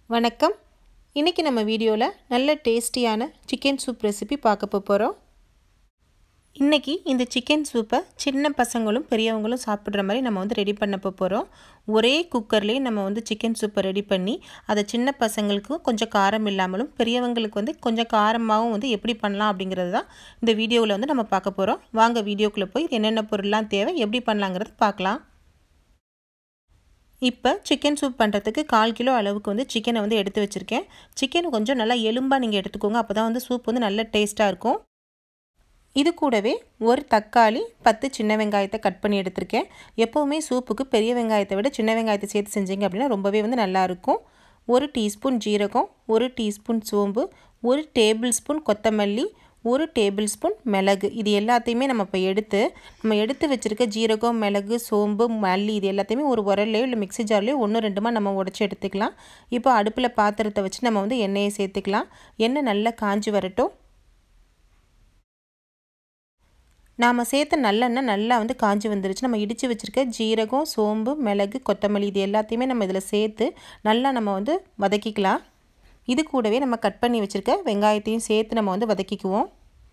வணக்கம் இன்றைக்கி நம்ம வீடியோவில் நல்ல டேஸ்டியான சிக்கன் சூப் ரெசிபி பார்க்க போகிறோம் இன்றைக்கி இந்த சிக்கன் சூப்பை சின்ன பசங்களும் பெரியவங்களும் சாப்பிட்ற மாதிரி நம்ம வந்து ரெடி பண்ண போகிறோம் ஒரே குக்கர்லேயே நம்ம வந்து சிக்கன் சூப்பை ரெடி பண்ணி அதை சின்ன பசங்களுக்கு கொஞ்சம் காரம் இல்லாமலும் பெரியவங்களுக்கு வந்து கொஞ்சம் காரமாகவும் வந்து எப்படி பண்ணலாம் அப்படிங்கிறது தான் இந்த வீடியோவில் வந்து நம்ம பார்க்க போகிறோம் வாங்க வீடியோக்குள்ளே போய் என்னென்ன பொருள்லாம் தேவை எப்படி பண்ணலாங்கிறது பார்க்கலாம் இப்போ சிக்கன் சூப் பண்ணுறதுக்கு கால் கிலோ அளவுக்கு வந்து சிக்கனை வந்து எடுத்து வச்சுருக்கேன் சிக்கன் கொஞ்சம் நல்லா எலும்பாக நீங்கள் எடுத்துக்கோங்க அப்போ தான் வந்து சூப் வந்து நல்ல டேஸ்ட்டாக இருக்கும் இது கூடவே ஒரு தக்காளி பத்து சின்ன வெங்காயத்தை கட் பண்ணி எடுத்திருக்கேன் எப்போவுமே சூப்புக்கு பெரிய வெங்காயத்தை விட சின்ன வெங்காயத்தை சேர்த்து செஞ்சீங்க அப்படின்னா ரொம்பவே வந்து நல்லாயிருக்கும் ஒரு டீஸ்பூன் ஜீரகம் ஒரு டீஸ்பூன் சோம்பு ஒரு டேபிள் ஸ்பூன் கொத்தமல்லி ஒரு டேபிள் ஸ்பூன் மிளகு இது எல்லாத்தையுமே நம்ம இப்போ எடுத்து நம்ம எடுத்து வச்சுருக்க ஜீரகம் மிளகு சோம்பு மல்லி இது எல்லாத்தையுமே ஒரு உரல்லையோ இல்லை மிக்ஸி ஜார்லையோ ஒன்று ரெண்டுமா நம்ம உடச்சி எடுத்துக்கலாம் இப்போ அடுப்பில் பாத்திரத்தை வச்சு நம்ம வந்து எண்ணெயை சேர்த்துக்கலாம் எண்ணெய் நல்லா காஞ்சி வரட்டும் நாம் சேர்த்த நல்லெண்ணெய் நல்லா வந்து காஞ்சி வந்துருச்சு நம்ம இடித்து வச்சுருக்க ஜீரகம் சோம்பு மிளகு கொத்தமல்லி இது எல்லாத்தையுமே நம்ம இதில் சேர்த்து நல்லா நம்ம வந்து வதக்கிக்கலாம் இது கூடவே நம்ம கட் பண்ணி வச்சுருக்க வெங்காயத்தையும் சேர்த்து நம்ம வந்து வதக்கிக்குவோம்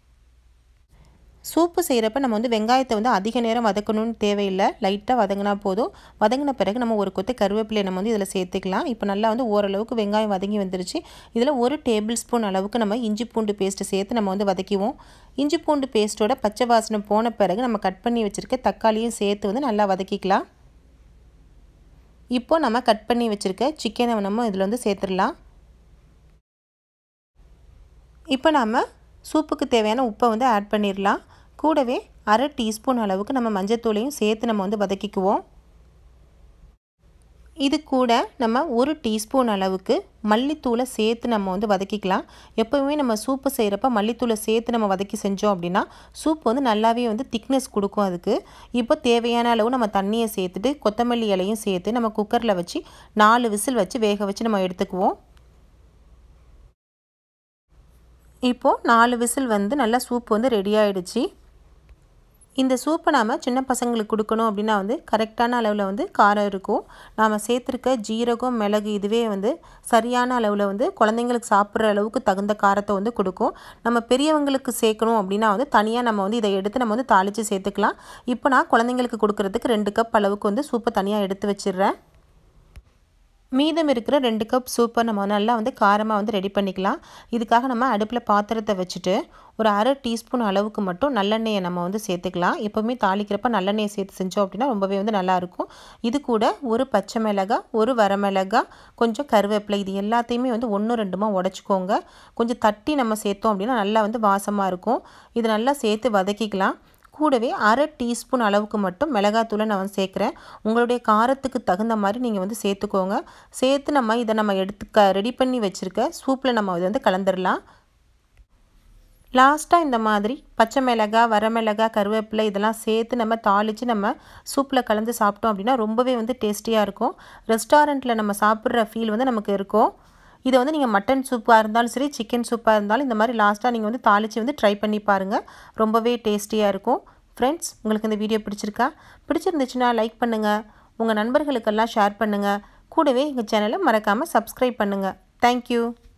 சூப்பு செய்கிறப்ப நம்ம வந்து வெங்காயத்தை வந்து அதிக நேரம் வதக்கணும்னு தேவையில்லை லைட்டாக வதங்கினா போதும் வதங்கின பிறகு நம்ம ஒரு கொத்து கருவேப்பிலை நம்ம வந்து இதில் சேர்த்துக்கலாம் இப்போ நல்லா வந்து ஓரளவுக்கு வெங்காயம் வதங்கி வந்துருச்சு இதில் ஒரு டேபிள் ஸ்பூன் அளவுக்கு நம்ம இஞ்சி பூண்டு பேஸ்ட்டு சேர்த்து நம்ம வந்து வதக்கிவோம் இஞ்சி பூண்டு பேஸ்ட்டோட பச்சை வாசனை போன பிறகு நம்ம கட் பண்ணி வச்சுருக்க தக்காளியும் சேர்த்து வந்து நல்லா வதக்கிக்கலாம் இப்போது நம்ம கட் பண்ணி வச்சுருக்க சிக்கனை நம்ம இதில் வந்து சேர்த்துடலாம் இப்போ நம்ம சூப்புக்கு தேவையான உப்பை வந்து ஆட் பண்ணிடலாம் கூடவே அரை டீஸ்பூன் அளவுக்கு நம்ம மஞ்சத்தூளையும் சேர்த்து நம்ம வந்து வதக்கிக்குவோம் இது கூட நம்ம ஒரு டீஸ்பூன் அளவுக்கு மல்லித்தூளை சேர்த்து நம்ம வந்து வதக்கிக்கலாம் எப்போவுமே நம்ம சூப்பு செய்கிறப்ப மல்லித்தூளை சேர்த்து நம்ம வதக்கி செஞ்சோம் அப்படின்னா சூப் வந்து நல்லாவே வந்து திக்னஸ் கொடுக்கும் அதுக்கு இப்போ தேவையான அளவு நம்ம தண்ணியை சேர்த்துட்டு கொத்தமல்லி இலையும் சேர்த்து நம்ம குக்கரில் வச்சு நாலு விசில் வச்சு வேக வச்சு நம்ம எடுத்துக்குவோம் இப்போது நாலு விசில் வந்து நல்லா சூப் வந்து ரெடி ஆகிடுச்சு இந்த சூப்பை நாம் சின்ன பசங்களுக்கு கொடுக்கணும் அப்படின்னா வந்து கரெக்டான அளவில் வந்து காரம் இருக்கும் நாம் சேர்த்துருக்க ஜீரகம் மிளகு இதுவே வந்து சரியான அளவில் வந்து குழந்தைங்களுக்கு சாப்பிட்ற அளவுக்கு தகுந்த காரத்தை வந்து கொடுக்கும் நம்ம பெரியவங்களுக்கு சேர்க்கணும் அப்படின்னா வந்து தனியாக நம்ம வந்து இதை எடுத்து நம்ம வந்து தாளித்து சேர்த்துக்கலாம் இப்போ நான் குழந்தைங்களுக்கு கொடுக்குறதுக்கு ரெண்டு கப் அளவுக்கு வந்து சூப்பை தனியாக எடுத்து வச்சிடுறேன் மீதம் இருக்கிற ரெண்டு கப் சூப்பை நம்ம நல்லா வந்து காரமாக வந்து ரெடி பண்ணிக்கலாம் இதுக்காக நம்ம அடுப்பில் பாத்திரத்தை வச்சுட்டு ஒரு அரை டீஸ்பூன் அளவுக்கு மட்டும் நல்லெண்ணெயை நம்ம வந்து சேர்த்துக்கலாம் எப்போவுமே தாளிக்கிறப்ப நல்லெண்ணெயை சேர்த்து செஞ்சோம் அப்படின்னா ரொம்பவே வந்து நல்லாயிருக்கும் இது கூட ஒரு பச்சை மிளகாய் ஒரு வரமிளகாய் கொஞ்சம் கருவேப்பிலை இது எல்லாத்தையுமே வந்து ஒன்று ரெண்டுமா உடச்சிக்கோங்க கொஞ்சம் தட்டி நம்ம சேர்த்தோம் அப்படின்னா நல்லா வந்து வாசமாக இருக்கும் இது நல்லா சேர்த்து வதக்கிக்கலாம் கூடவே அரை டீஸ்பூன் அளவுக்கு மட்டும் மிளகாத்தூளை நான் வந்து சேர்க்குறேன் உங்களுடைய காரத்துக்கு தகுந்த மாதிரி நீங்கள் வந்து சேர்த்துக்கோங்க சேர்த்து நம்ம இதை நம்ம எடுத்து க ரெடி பண்ணி வச்சுருக்க சூப்பில் நம்ம இதை வந்து கலந்துடலாம் லாஸ்ட்டாக இந்த மாதிரி பச்சை மிளகாய் வரமிளகாய் கருவேப்பிலை இதெல்லாம் சேர்த்து நம்ம தாளித்து நம்ம சூப்பில் கலந்து சாப்பிட்டோம் அப்படின்னா ரொம்பவே வந்து டேஸ்டியாக இருக்கும் ரெஸ்டாரண்ட்டில் நம்ம சாப்பிட்ற ஃபீல் வந்து நமக்கு இருக்கும் இதை வந்து நீங்கள் மட்டன் சூப்பாக இருந்தாலும் சரி சிக்கன் சூப்பாக இருந்தாலும் இந்த மாதிரி லாஸ்ட்டாக நீங்கள் வந்து தாளித்து வந்து ட்ரை பண்ணி பாருங்கள் ரொம்பவே டேஸ்டியாக இருக்கும் ஃப்ரெண்ட்ஸ் உங்களுக்கு இந்த வீடியோ பிடிச்சிருக்கா பிடிச்சிருந்துச்சுன்னா லைக் பண்ணுங்கள் உங்கள் நண்பர்களுக்கெல்லாம் ஷேர் பண்ணுங்கள் கூடவே எங்கள் சேனலை மறக்காமல் சப்ஸ்கிரைப் பண்ணுங்கள் தேங்க்யூ